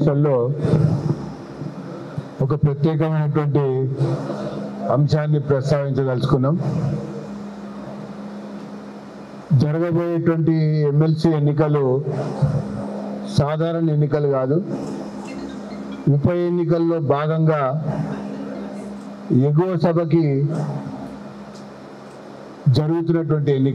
సమావేశాల్లో ఒక ప్రత్యేకమైనటువంటి అంశాన్ని ప్రస్తావించదలుచుకున్నాం జరగబోయేటువంటి ఎమ్మెల్సీ ఎన్నికలు సాధారణ ఎన్నికలు కాదు ఉప ఎన్నికల్లో భాగంగా ఎగువ సభకి జరుగుతున్నటువంటి ఎన్నిక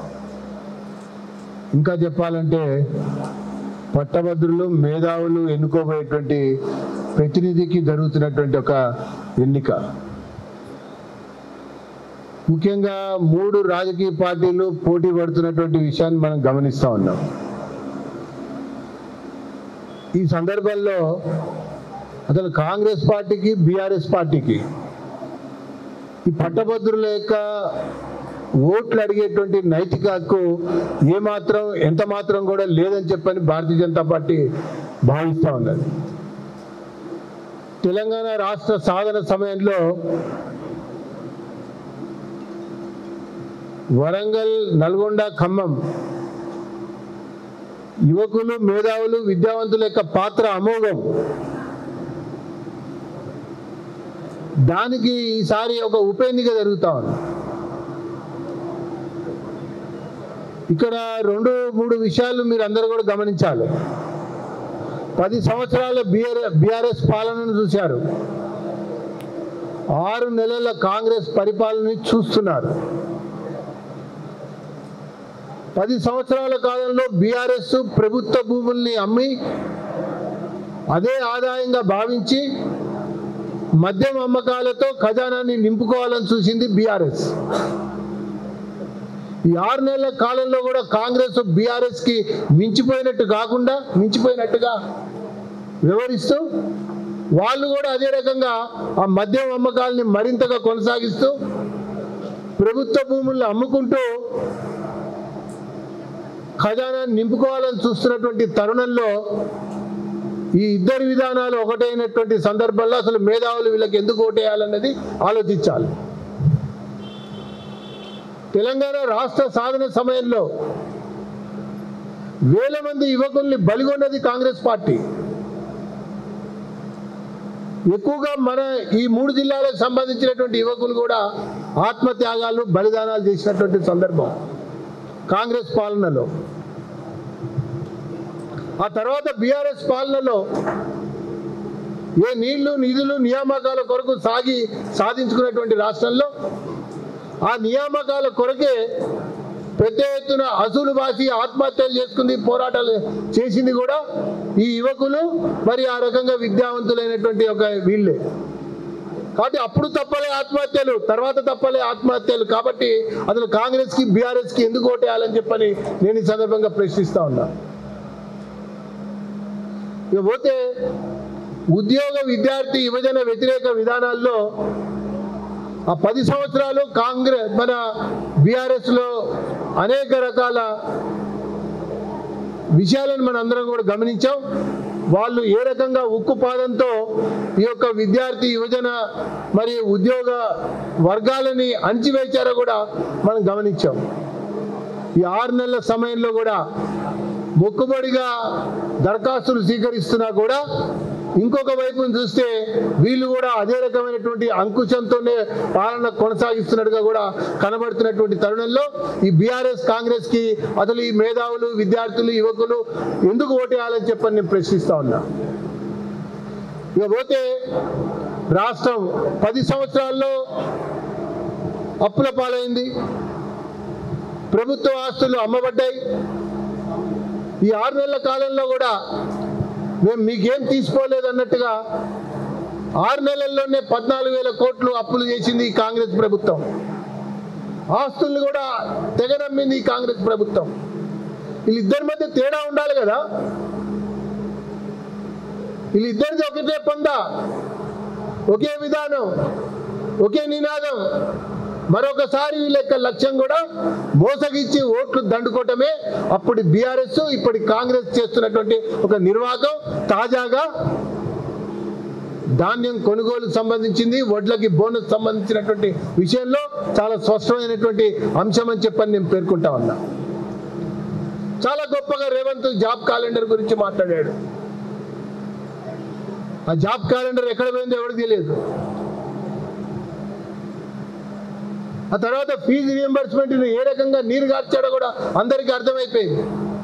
ఇంకా చెప్పాలంటే పట్టభద్రులు మేధావులు ఎన్నుకోబోయేటువంటి ప్రతినిధికి జరుగుతున్నటువంటి ఒక ఎన్నిక ముఖ్యంగా మూడు రాజకీయ పార్టీలు పోటీ పడుతున్నటువంటి విషయాన్ని మనం గమనిస్తూ ఉన్నాం ఈ సందర్భంలో అసలు కాంగ్రెస్ పార్టీకి బీఆర్ఎస్ పార్టీకి ఈ పట్టభద్రుల యొక్క ఓట్లు అడిగేటువంటి నైతిక హక్కు ఏమాత్రం ఎంత మాత్రం కూడా లేదని చెప్పని భారతీయ జనతా పార్టీ భావిస్తూ ఉన్నది తెలంగాణ రాష్ట్ర సాధన సమయంలో వరంగల్ నల్గొండ ఖమ్మం యువకులు మేధావులు విద్యావంతుల యొక్క పాత్ర అమోఘం దానికి ఈసారి ఒక ఉప ఎన్నిక జరుగుతా ఉంది ఇక్కడ రెండు మూడు విషయాలు మీరు అందరూ కూడా గమనించాలి పది సంవత్సరాల బిఆర్ బీఆర్ఎస్ పాలనను చూశారు ఆరు నెలల కాంగ్రెస్ పరిపాలనని చూస్తున్నారు పది సంవత్సరాల కాలంలో బీఆర్ఎస్ ప్రభుత్వ భూముల్ని అమ్మి అదే ఆదాయంగా భావించి మద్యం అమ్మకాలతో ఖజానాన్ని నింపుకోవాలని చూసింది బీఆర్ఎస్ ఈ ఆరు నెలల కాలంలో కూడా కాంగ్రెస్ బీఆర్ఎస్ కి మించిపోయినట్టు కాకుండా మించిపోయినట్టుగా వివరిస్తూ వాళ్ళు కూడా అదే రకంగా ఆ మద్యం అమ్మకాలని మరింతగా కొనసాగిస్తూ ప్రభుత్వ భూములను అమ్ముకుంటూ ఖజానాన్ని నింపుకోవాలని చూస్తున్నటువంటి తరుణంలో ఈ ఇద్దరి విధానాలు ఒకటైనటువంటి సందర్భంలో అసలు మేధావులు వీళ్ళకి ఎందుకు ఓటేయాలన్నది ఆలోచించాలి తెలంగాణ రాష్ట్ర సాధన సమయంలో వేల మంది యువకుల్ని బలిగొన్నది కాంగ్రెస్ పార్టీ ఎక్కువగా మన ఈ మూడు జిల్లాలకు సంబంధించినటువంటి యువకులు కూడా ఆత్మత్యాగాలు బలిదానాలు చేసినటువంటి సందర్భం కాంగ్రెస్ పాలనలో ఆ తర్వాత బీఆర్ఎస్ పాలనలో ఏ నీళ్లు నిధులు నియామకాల కొరకు సాగి సాధించుకున్నటువంటి రాష్ట్రంలో ఆ నియామకాల కొరకే పెద్ద ఎత్తున అసూలు బాసి ఆత్మహత్యలు చేసుకుంది పోరాటాలు చేసింది కూడా ఈ యువకులు మరి ఆ రకంగా విద్యావంతులైనటువంటి ఒక వీళ్ళే కాబట్టి అప్పుడు తప్పలే ఆత్మహత్యలు తర్వాత తప్పలే ఆత్మహత్యలు కాబట్టి అసలు కాంగ్రెస్ కి బీఆర్ఎస్ కి ఎందుకు ఓటేయాలని చెప్పని నేను ఈ సందర్భంగా ప్రశ్నిస్తా ఉన్నా ఇక పోతే ఉద్యోగ విద్యార్థి యువజన వ్యతిరేక విధానాల్లో ఆ పది సంవత్సరాలు కాంగ్రెస్ మన బీఆర్ఎస్ లో అనేక రకాల విషయాలను మనం అందరం కూడా గమనించాం వాళ్ళు ఏ రకంగా ఉక్కు పాదంతో ఈ యొక్క విద్యార్థి యువజన మరియు ఉద్యోగ వర్గాలని అణచివేశారో కూడా మనం గమనించాం ఈ ఆరు నెలల సమయంలో కూడా మొక్కుబడిగా దరఖాస్తులు స్వీకరిస్తున్నా కూడా ఇంకొక వైపును చూస్తే వీళ్ళు కూడా అదే రకమైనటువంటి అంకుశంతోనే పాలన కొనసాగిస్తున్నట్టుగా కూడా కనబడుతున్నటువంటి తరుణంలో ఈ బీఆర్ఎస్ కాంగ్రెస్ కి అసలు ఈ మేధావులు విద్యార్థులు యువకులు ఎందుకు ఓటేయాలని చెప్పని నేను ప్రశ్నిస్తా ఉన్నా ఇక పోతే రాష్ట్రం పది సంవత్సరాల్లో అప్పుల పాలైంది ప్రభుత్వ ఆస్తులు అమ్మబడ్డాయి ఈ ఆరు నెలల కాలంలో కూడా మేము మీకేం తీసుకోలేదు అన్నట్టుగా ఆరు నెలల్లోనే పద్నాలుగు వేల కోట్లు అప్పులు చేసింది ఈ కాంగ్రెస్ ప్రభుత్వం ఆస్తుల్ని కూడా తెగనమ్మింది ఈ కాంగ్రెస్ ప్రభుత్వం వీళ్ళిద్దరి మధ్య తేడా ఉండాలి కదా వీళ్ళిద్దరిది ఒకటే పొంద ఒకే విధానం ఒకే నినాదం మరొకసారి వీళ్ళ యొక్క లక్ష్యం కూడా మోసగిచ్చి ఓట్లు దండుకోవటమే అప్పుడు బీఆర్ఎస్ ఇప్పటి కాంగ్రెస్ చేస్తున్నటువంటి ఒక నిర్వాహకం తాజాగా ధాన్యం కొనుగోలు సంబంధించింది వడ్లకి బోనస్ సంబంధించినటువంటి విషయంలో చాలా స్పష్టమైనటువంటి అంశం అని చెప్పని నేను పేర్కొంటా ఉన్నా చాలా గొప్పగా రేవంత్ జాబ్ క్యాలెండర్ గురించి మాట్లాడాడు ఆ జాబ్ క్యాలెండర్ ఎక్కడ పోయిందో ఎవరికి తెలియదు ఆ తర్వాత ఫీజు రియంబర్స్మెంట్ ఏ రకంగా నీరు కార్చాడో కూడా అందరికీ అర్థమైపోయింది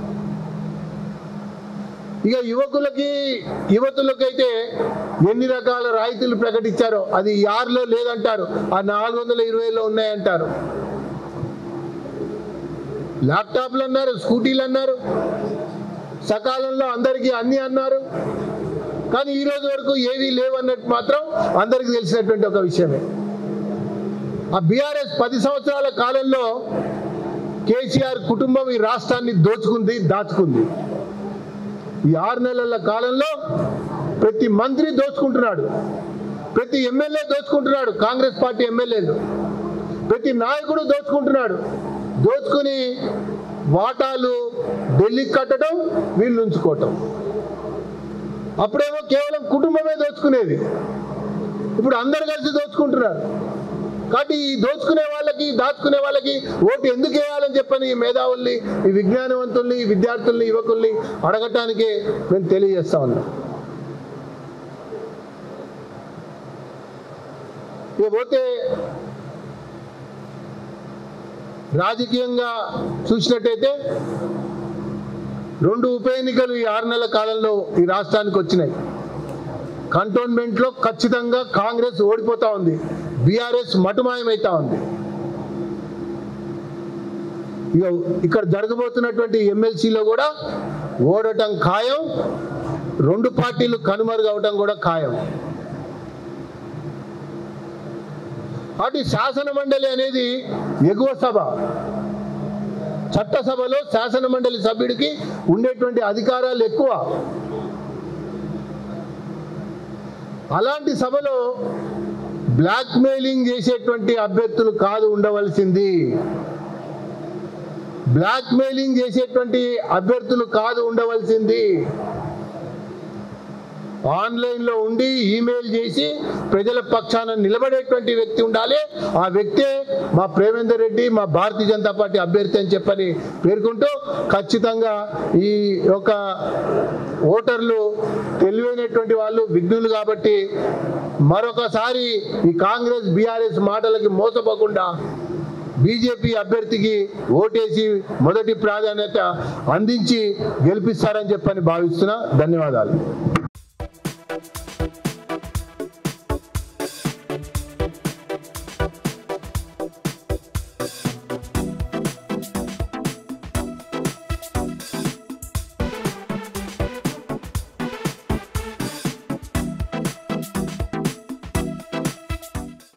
ఇక యువకులకి యువతులకైతే ఎన్ని రకాల రాయితీలు ప్రకటించారో అది ఆరులో లేదంటారు ఆ నాలుగు వందల ఇరవైలో ఉన్నాయంటారు ల్యాప్టాప్లు అన్నారు స్కూటీలు అన్నారు సకాలంలో అందరికీ అన్ని అన్నారు కానీ ఈ రోజు వరకు ఏవీ లేవన్నట్టు మాత్రం అందరికీ తెలిసినటువంటి ఒక విషయమే ఆ బీఆర్ఎస్ పది సంవత్సరాల కాలంలో కేసీఆర్ కుటుంబం ఈ రాష్ట్రాన్ని దోచుకుంది దాచుకుంది ఈ ఆరు నెలల కాలంలో ప్రతి మంత్రి దోచుకుంటున్నాడు ప్రతి ఎమ్మెల్యే దోచుకుంటున్నాడు కాంగ్రెస్ పార్టీ ఎమ్మెల్యేలు ప్రతి నాయకుడు దోచుకుంటున్నాడు దోచుకుని వాటాలు ఢిల్లీకి కట్టడం వీళ్ళు ఉంచుకోవటం అప్పుడేమో కేవలం కుటుంబమే దోచుకునేది ఇప్పుడు అందరు కలిసి దోచుకుంటున్నారు కాబట్టి ఈ దోచుకునే వాళ్ళకి దాచుకునే వాళ్ళకి ఓటు ఎందుకు వేయాలని చెప్పని ఈ మేధావుల్ని ఈ విజ్ఞానవంతుల్ని ఈ విద్యార్థుల్ని యువకుల్ని అడగటానికి మేము తెలియజేస్తా ఉన్నాం ఇకపోతే రాజకీయంగా చూసినట్టయితే రెండు ఉప ఎన్నికలు ఈ ఆరు నెలల కాలంలో ఈ రాష్ట్రానికి వచ్చినాయి కంటోన్మెంట్లో ఖచ్చితంగా కాంగ్రెస్ ఓడిపోతా ఉంది బీఆర్ఎస్ మటుమాయమైతా ఉంది ఇక ఇక్కడ జరగబోతున్నటువంటి ఎమ్మెల్సీలో కూడా ఓడటం ఖాయం రెండు పార్టీలు కనుమరుగవటం కూడా ఖాయం అటు శాసన మండలి అనేది ఎగువ సభ చట్టసభలో శాసన మండలి సభ్యుడికి ఉండేటువంటి అధికారాలు ఎక్కువ అలాంటి సభలో బ్లాక్ మెయిలింగ్ చేసేటువంటి అభ్యర్థులు కాదు ఉండవలసింది బ్లాక్ మెయిలింగ్ చేసేటువంటి అభ్యర్థులు కాదు ఉండవలసింది ఆన్లైన్ లో ఉండి ఈమెయిల్ చేసి ప్రజల పక్షాన నిలబడేటువంటి వ్యక్తి ఉండాలి ఆ వ్యక్తే మా ప్రేమేందర్ రెడ్డి మా భారతీయ జనతా పార్టీ అభ్యర్థి అని చెప్పని పేర్కొంటూ ఖచ్చితంగా ఈ యొక్క ఓటర్లు తెలివైనటువంటి వాళ్ళు విఘ్నులు కాబట్టి మరొకసారి ఈ కాంగ్రెస్ బీఆర్ఎస్ మాటలకి మోసపోకుండా బీజేపీ అభ్యర్థికి ఓటేసి మొదటి ప్రాధాన్యత అందించి గెలిపిస్తారని చెప్పని భావిస్తున్నా ధన్యవాదాలు